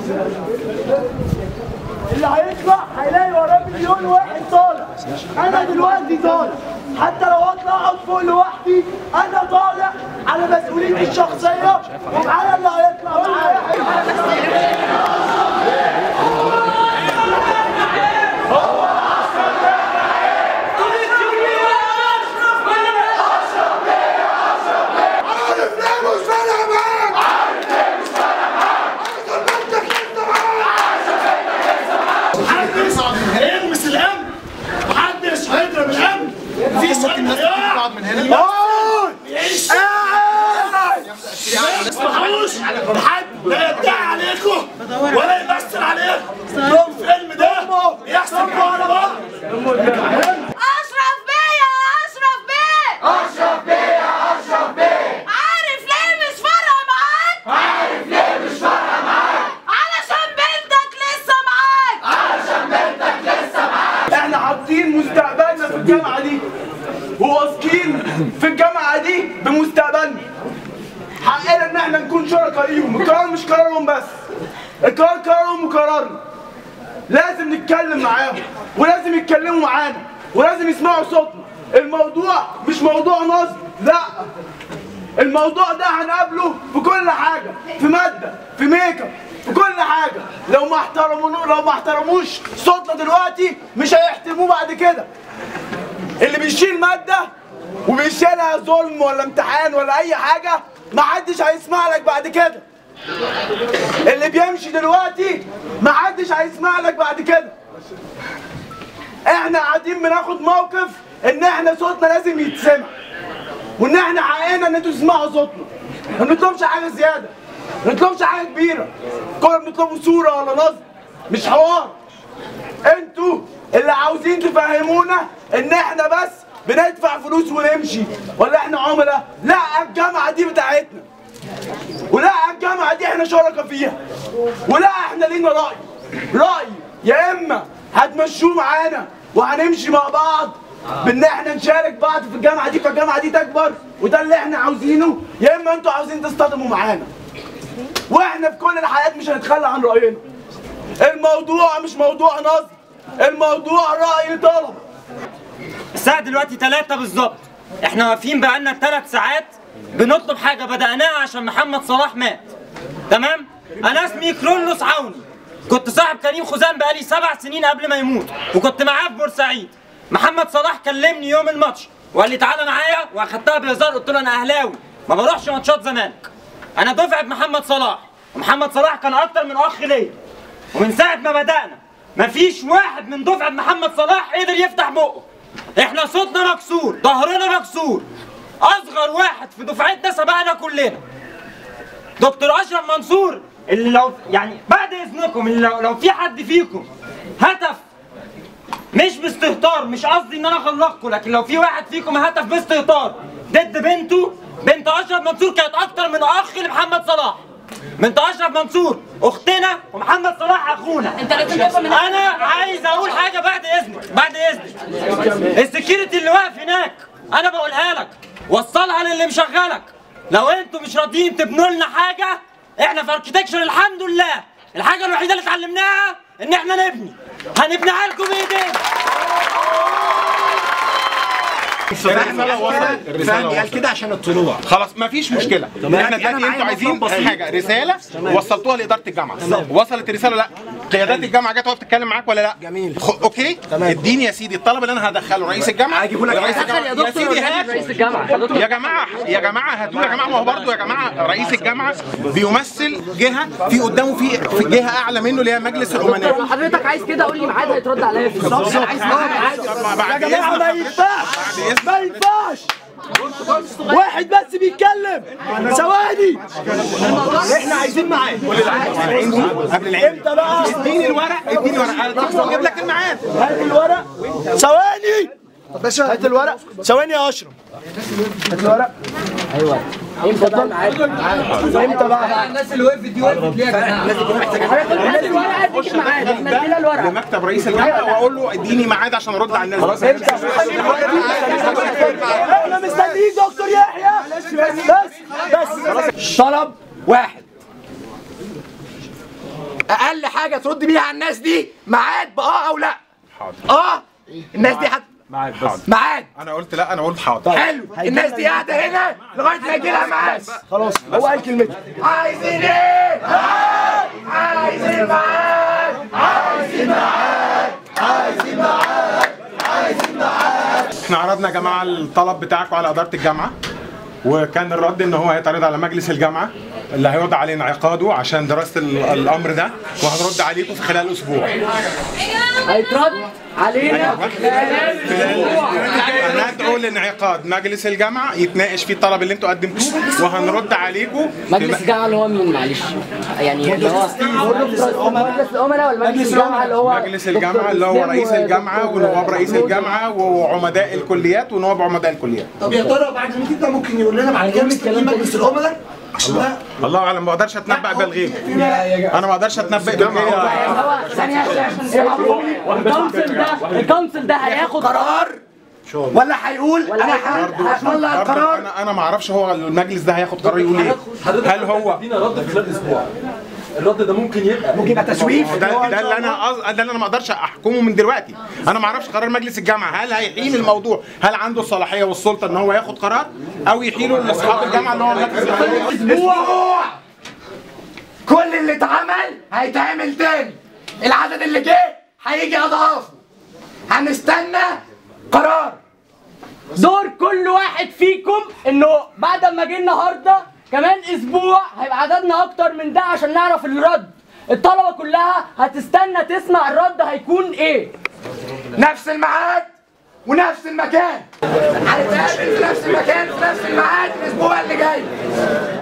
اللي هيطلع هيلاقي وراه مليون واحد طالع انا دلوقتي طالع حتى لو اطلع اقعد فوق لوحدي انا طالع على مسؤوليتي الشخصيه ومعايا اللي هيطلع معايا عارف ليه مش فارقة معاك عارف ليه مش فارقة معاك عشان بنتك لسه معاك محدش هيلمس الامن محدش هيضرب الامن في ممكن الناس تقعد من هنا قاعد ما تسمحوش حد لا يدعي عليكم ولا يمثل عليكم الفيلم ده يحصل على بعض اشرف بيه يا اشرف بيه اشرف بيه يا اشرف بيه عارف ليه مش فارقه معاك عارف ليه مش فارقه معاك علشان بنتك لسه معاك احنا حاطين مستقبلنا في الجامعه دي وواثقين في الجامعه دي بمستقبلنا حقنا ان احنا نكون شركاء ليهم القرار مش قرارهم بس القرار قرارهم وقرارنا لازم نتكلم معاهم ولازم يتكلموا معانا ولازم يسمعوا صوتنا الموضوع مش موضوع نصب لا الموضوع ده هنقابله في كل حاجة في مادة في ميك اب في كل حاجة لو ما احترموا لو ما احترموش صوتنا دلوقتي مش هيحترموه بعد كده اللي بيشيل مادة وبيشيلها ظلم ولا امتحان ولا أي حاجة ما حدش هيسمع لك بعد كده اللي بيمشي دلوقتي ما حدش هيسمع لك بعد كده احنا قاعدين بناخد موقف ان احنا صوتنا لازم يتسمع وان احنا حقنا ان انتوا تسمعوا صوتنا ما بنطلبش حاجه زياده ما بنطلبش حاجه كبيره كنا بنطلبوا صوره ولا نصب مش حوار انتوا اللي عاوزين تفهمونا ان احنا بس بندفع فلوس ونمشي ولا احنا عملاء لا الجامعه دي بتاعتنا ولا الجامعه دي احنا شركاء فيها ولا احنا لينا راي راي يا اما هتمشوه معانا وهنمشي مع بعض بان احنا نشارك بعض في الجامعه دي فالجامعه دي تكبر وده اللي احنا عاوزينه يا اما انتوا عاوزين تصطدموا معانا واحنا في كل الحالات مش هنتخلى عن راينا الموضوع مش موضوع نصب الموضوع راي طلبه الساعة دلوقتي 3 بالظبط احنا واقفين بقالنا 3 ساعات بنطلب حاجة بدأناها عشان محمد صلاح مات تمام؟ أنا اسمي كرولوس عوني كنت صاحب كريم خزام بقالي سبع سنين قبل ما يموت وكنت معاه في بورسعيد محمد صلاح كلمني يوم الماتش وقال لي تعالى معايا واخدتها بهزار قلت له انا اهلاوي ما بروحش ماتشات زمالك انا دفعه محمد صلاح ومحمد صلاح كان اكتر من اخ ليا ومن ساعه ما بدانا مفيش واحد من دفعه محمد صلاح قدر يفتح بقه احنا صوتنا مكسور ظهرنا مكسور اصغر واحد في دفعتنا سبقنا كلنا دكتور اشرف منصور اللي لو يعني بعد اذنكم اللي لو, لو في حد فيكم هتف مش باستهتار مش قصدي ان انا اغلقكم لكن لو في واحد فيكم هتف باستهتار ضد بنته بنت اشرف منصور كانت اكتر من اخ لمحمد صلاح بنت اشرف منصور اختنا ومحمد صلاح اخونا انت لازم تفهم من انا عايز اقول حاجه بعد اذنك بعد اذنك السكيورتي اللي واقف هناك انا بقولها لك وصلها للي مشغلك لو انتوا مش راضيين تبنوا لنا حاجه احنا في اركتكشر الحمد لله الحاجه الوحيده اللي اتعلمناها ان احنا نبني هنبنيها لكم بايدينا الرساله وصلت الرساله قال كده عشان الطلوع خلاص مفيش مشكله احنا دلوقتي انتوا عايزين حاجه رساله وصلتوها لاداره الجامعه وصلت الرساله لا قيادات الجامعه جت وقفت تتكلم معاك ولا لا جميل خ... اوكي اديني يا سيدي الطلب اللي انا هدخله رئيس الجامعه هجيبه لك رئيس الجامعه يا سيدي هات رئيس الجامعه يا جماعه يا جماعه هاتوا يا جماعه ما هو برضه يا جماعه رئيس الجامعه بيمثل جهه في قدامه في في جهه اعلى منه اللي هي مجلس الامناء حضرتك عايز كده قول لي ميعاد هيترد عليا فيه انا عايز ميعاد طب ما بعد يا جماعه ما إذنك- ينفعش ما ينفعش واحد بس بيتكلم ثواني احنا عايزين ميعاد قبل العيد امتى بقى اديني الورق اديني ورق اجيب لك الميعاد هات الورق ثواني هات الورق ثواني يا اشرف هات الورق ايوه امتى بقى امتى بقى الناس اللي وقفت دي وقفت ليه يا جماعه؟ اخش لمكتب رئيس الجامعه واقول له اديني ميعاد عشان ارد على الناس انا مستنيك دكتور يحيى بس بس طلب واحد اقل حاجه ترد بيها على الناس دي ميعاد باه او لا حاضر اه الناس دي حت... حاضر ميعاد انا قلت لا انا قلت حاضر حلو الناس دي قاعده هنا لغايه ما يجي لها ميعاد خلاص هو قال كلمته عايزين ايه؟ عايزين ميعاد احنا عرضنا يا جماعه الطلب بتاعكم على اداره الجامعه وكان الرد ان هو هيتعرض على مجلس الجامعه اللي هيوضع عليه انعقاده عشان دراسه ال- الامر ده وهنرد عليكم في خلال اسبوع هيترد علينا هندعو لانعقاد مجلس الجامعه يتناقش فيه الطلب اللي انتوا قدمتوه وهنرد عليكم مجلس الجامعه اللي هو مين معلش يعني اللي هو مجلس الامناء ولا مجلس الجامعه اللي هو مجلس الجامعه اللي هو رئيس الجامعه ونواب رئيس الجامعه وعمداء الكليات ونواب عمداء الكليات طب يا ترى بعد ما كده ممكن يقول لنا بعد كده مستنيين مجلس الامناء لا الله اعلم ما اقدرش اتنبأ بالغيب انا ما اقدرش اتنبأ بالغيب هو ثانيه عشان الكونسل ده الكونسل ده هياخد قرار ولا هيقول انا ه- هطلع برضه القرار انا انا ما اعرفش هو المجلس ده هياخد قرار يقول ايه هل هو ادينا رد في خلال اسبوع الرد ده ممكن يبقى ممكن يبقى تسويف ده, ده اللي انا أز... ده اللي انا ما اقدرش احكمه من دلوقتي انا ما اعرفش قرار مجلس الجامعه هل هيحيل الموضوع هل عنده الصلاحيه والسلطه ان هو ياخد قرار او يحيله لاصحاب الجامعه اللي هو مجلس الجامعه اسبوع كل اللي اتعمل هيتعمل تاني العدد اللي جه هيجي اضعافه هنستنى قرار دور كل واحد فيكم انه بعد ما جه النهارده كمان اسبوع هيبقى عددنا اكتر من ده عشان نعرف الرد الطلبه كلها هتستنى تسمع الرد هيكون ايه نفس الميعاد ونفس المكان هنتقابل في نفس المكان في نفس الميعاد الاسبوع اللي جاي